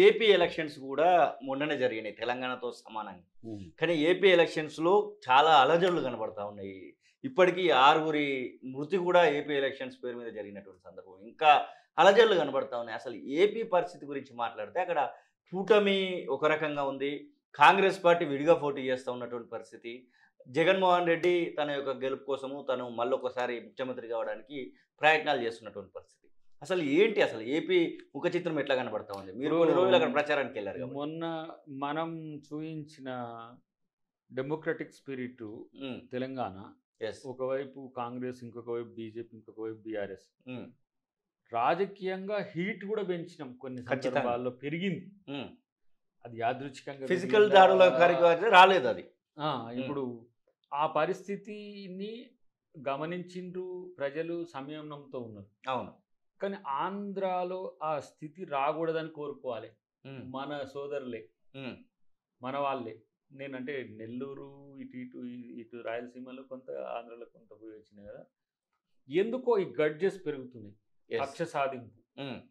AP elections కూడా మొన్ననే జరిగినాయి తెలంగాణతో సమానంగా కానీ ఏపీ ఎలక్షన్స్లో చాలా అలజడులు కనబడతా ఉన్నాయి ఇప్పటికీ ఆరుగురి మృతి కూడా ఏపీ ఎలక్షన్స్ పేరు మీద జరిగినటువంటి సందర్భం ఇంకా అలజడులు కనబడతా ఉన్నాయి అసలు ఏపీ పరిస్థితి గురించి మాట్లాడితే అక్కడ కూటమి ఒక రకంగా ఉంది కాంగ్రెస్ పార్టీ విడిగా పోటీ చేస్తూ ఉన్నటువంటి పరిస్థితి జగన్మోహన్ రెడ్డి తన యొక్క గెలుపు కోసము తను మళ్ళొకసారి ముఖ్యమంత్రి కావడానికి ప్రయత్నాలు చేస్తున్నటువంటి పరిస్థితి అసలు ఏంటి అసలు ఏపీ ముఖ చిత్రం ఎట్లా కనబడతా ఉంది మీరు కొన్ని రోజులు అక్కడ ప్రచారానికి వెళ్ళారు కాబట్టి. మొన్న మనం చూయించిన డెమోక్రటిక్ స్పిరిట్ ఉమ్, తెలంగాణ ఎస్ ఒకవైపు కాంగ్రెస్ ఇంకొక వైపు బీజేపీ ఇంకొక వైపు బీఆర్ఎస్ ఉమ్, రాజకీయంగా హీట్ కూడా పెంచినాం కొన్ని ఖచ్చితంగా. సందర్భాల్లో పెరిగింది ఉమ్. అది యాదృచ్ఛికంగా ఫిజికల్ పెరిగిందా? దాడుల కార్యక్రమం రాలేదు అది ఆ, ఇప్పుడు ఆ పరిస్థితిని గమనించిండ్రు ప్రజలు సంయమనంతో ఉన్నారు అవును కానీ ఆంధ్రాలో ఆ స్థితి రాకూడదని కోరుకోవాలి ఉమ్, మన సోదరులే ఉమ్, మన వాళ్ళే నేనంటే నెల్లూరు ఇటు ఇటు ఇటు రాయలసీమలో కొంత ఆంధ్రాలో కొంత పోయి వచ్చినాయి కదా ఎందుకో ఈ గడ్జెస్ పెరుగుతున్నాయి yes. కక్ష సాధింపు ఉమ్,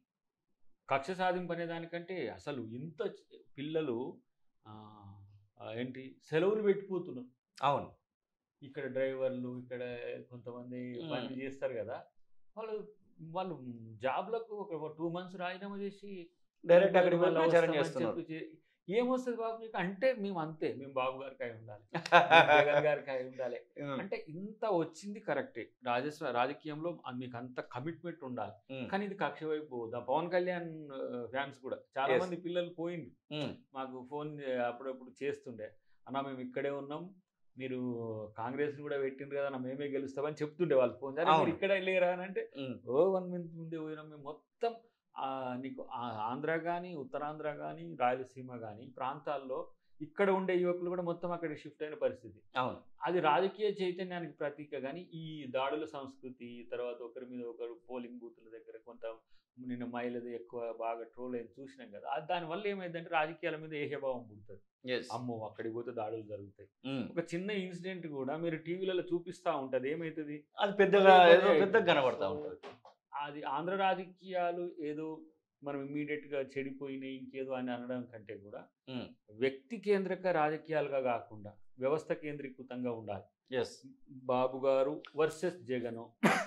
కక్ష సాధింపు అనే దానికంటే అసలు ఇంత చ- పిల్లలు ఆ, ఆ, ఏంటి సెలవులు పెట్టిపోతున్నారు అవును ఇక్కడ డ్రైవర్లు ఇక్కడ కొంతమంది మ్మ్. పని చేస్తారు కదా వాళ్ళు వాళ్ళు జాబ్లకు ఒక టూ మంత్స్ రాజీనామా చేసి డైరెక్ట్ అక్కడికి పోయి మళ్ళా ప్రచారం వస్తామని చేస్తున్నారు చెప్పి చే- ఏమొస్తుంది బాబు మీకు అంటే మేము అంతే మేము బాబు గారికి అయి ఉండాలి మేము జగన్ గారికి అయి ఉండాలి ఉమ్, అంటే ఇంత వచ్చింది కరెక్టే రాజస్వ రాజకీయంలో అ- మీకు అంత కమిట్మెంట్ ఉండాలి ఉమ్, కానీ ఇది కక్ష వైపు పోదా పవన్ కళ్యాణ్ ఫ్యాన్స్ కూడా చాలా Yes. మంది పిల్లలు పోయింది ఉమ్, మాకు ఫోన్ చే- అప్పుడప్పుడు చేస్తుండే అన్న మేము ఇక్కడే ఉన్నాం మీరు కాంగ్రెస్ కూడా పెట్టిండ్రు కదా అన్న మేమే గెలుస్తామని చెప్తుండే వాళ్ళు ఫోన్ చేసి అవును. మీరు ఇక్కడ లేరా అని అంటే ఉమ్, ఓ వన్ మంత్ ముందే పోయినాం మేము మొత్తం ఆ, నీకు ఆ- ఆంధ్ర కానీ ఉత్తరాంధ్ర కానీ రాయలసీమ కానీ ప్రాంతాల్లో ఇక్కడ ఉండే యువకులు కూడా మొత్తం అక్కడ షిఫ్ట్ అయిన పరిస్థితి అవును అది రాజకీయ చైతన్యానికి ప్రతీక కానీ ఈ దాడుల సంస్కృతి తర్వాత ఒకరి మీద ఒకరు పోలింగ్ బూత్ల దగ్గర కొంత నిన్న మహిళది ఎక్కువ బాగా ట్రోల్ అయింది చూసినాం కదా అది దానివల్ల ఏమైందంటే రాజకీయాల మీద ఏహ్యభావం పుడుతుంది ఎస్ అమ్మో అక్కడికి పోతే దాడులు జరుగుతాయి ఉమ్, ఒక చిన్న ఇన్సిడెంట్ కూడా మీరు టీవీలలో చూపిస్తా ఉంటది ఏమవుతుంది అది పెద్దగా అదే ఏదో అదే పెద్దగా కనబడతా సో, ఉంటుంది అది ఆంధ్ర రాజకీయాలు ఏదో మనం ఇమ్మీడియట్ గా చెడిపోయినాయి ఇంకేదో అని అనడం కంటే కూడా ఉమ్, వ్యక్తి కేంద్రక రాజకీయాలుగా కాకుండా వ్యవస్థ కేంద్రీకృతంగా ఉండాలి ఎస్ బాబు గారు వర్సెస్ జగన్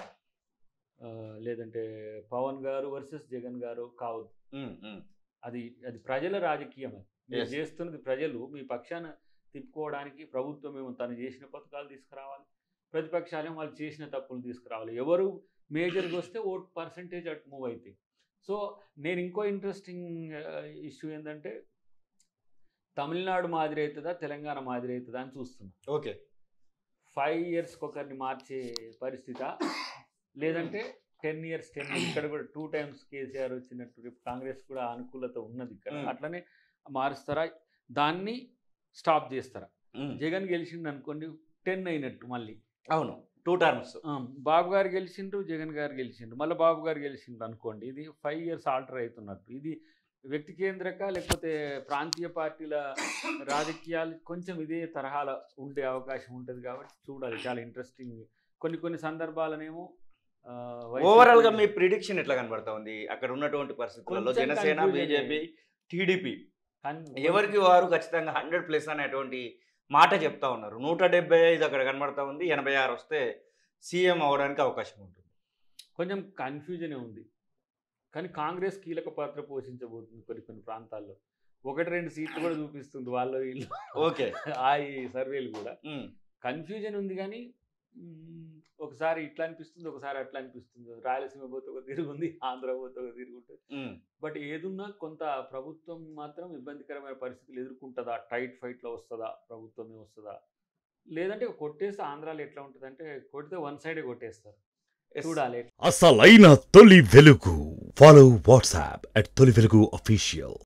లేదంటే పవన్ గారు వర్సెస్ జగన్ గారు కావద్దు ఉమ్, ఉమ్, అది అది ప్రజల రాజకీయం అది మీరు Yes. చేస్తున్నది ప్రజలు మీ పక్షాన తిప్పుకోవడానికి ప్రభుత్వం ఏమో తను చేసిన పథకాలు తీసుకురావాలి ప్రతిపక్షాలేమో వాళ్ళు చేసిన తప్పులు తీసుకురావాలి ఎవరు మేజర్గా వస్తే ఓట్ పర్సంటేజ్ అటు మూవ్ అవుతాయి సో నేను ఇంకో ఇంట్రెస్టింగ్ ఇష్యూ ఏంటంటే తమిళనాడు మాదిరి అవుతుందా తెలంగాణ మాదిరి అవుతుందా అని చూస్తున్నా ఓకే ఫైవ్ ఇయర్స్కి ఒకరిని మార్చే పరిస్థిత లేదంటే టెన్ ఇయర్స్ టెన్ ఇక్కడ కూడా టూ టైమ్స్ కేసీఆర్ వచ్చినట్టు రేపు కాంగ్రెస్ కూడా అనుకూలత ఉన్నది ఇక్కడ Hmm. అట్లనే మారుస్తారా దాన్ని స్టాప్ చేస్తారా ఉమ్, జగన్ గెలిచిండు అనుకోండి టెన్ అయినట్టు మళ్ళీ అవును టూ టర్మ్స్ ఆ, బాబు గారు గెలిచిండ్రు జగన్ గారు గెలిచిండ్రు మళ్ళీ బాబు గారు గెలిచిండ్రు అనుకోండి ఇది ఫైవ్ ఇయర్స్ ఆల్టర్ అవుతున్నట్టు ఇది వ్యక్తి కేంద్రక లేకపోతే ప్రాంతీయ పార్టీల రాజకీయాలు కొంచెం ఇదే తరహాలో ఉండే అవకాశం ఉంటుంది కాబట్టి చూడాలి చాలా ఇంట్రెస్టింగ్ కొన్ని కొన్ని సందర్భాలనేమో ఆ, వైసీపీ- ఓవరాల్ గా మీ ప్రిడిక్షన్ ఎట్లా కనబడతా ఉంది అక్కడ ఉన్నటువంటి పరిస్థితులలో కొంచెం జనసేన confusion బీజేపీ టీడీపీ కన్- ఎవరికి వారు ఖచ్చితంగా హండ్రెడ్ ప్లస్ అనేటువంటి మాట చెప్తా ఉన్నారు నూట డెబ్బై ఐదు అక్కడ కనబడతా ఉంది ఎనభై ఆరు వస్తే సీఎం అవడానికి అవకాశం ఉంటుంది కొంచెం కన్ఫ్యూజనే ఉంది కానీ కాంగ్రెస్ కీలక పాత్ర పోషించబోతుంది కొన్ని కొన్ని ప్రాంతాల్లో ఒకటి రెండు సీట్లు కూడా చూపిస్తుంది వాళ్ళు వీళ్ళు ఓకే ఆ ఈ సర్వేలు కూడా ఉమ్, కన్ఫ్యూజన్ ఉంది కానీ మ్మ్, ఒకసారి ఇట్లా అనిపిస్తుంది ఒకసారి అట్లా అనిపిస్తుంది రాయలసీమ పోతే ఒక తిరుగు ఉంది ఆంధ్ర పోతే ఒక తిరుగు ఉంటుంది ఉమ్, బట్ ఏదున్నా కొంత ప్రభుత్వం మాత్రం ఇబ్బందికరమైన పరిస్థితులు ఎదుర్కొంటుందా టైట్ ఫైట్లో వస్తుందా ప్రభుత్వమే వస్తుందా లేదంటే కొట్టేస్తే ఆంధ్రాలో ఎట్లా ఉంటుంది అంటే కొడితే వన్ సైడే కొట్టేస్తారు yes. చూడాలి అసలైన తొలి వెలుగు ఫాలో వాట్సాప్ అట్ తొలి వెలుగు అఫీషియల్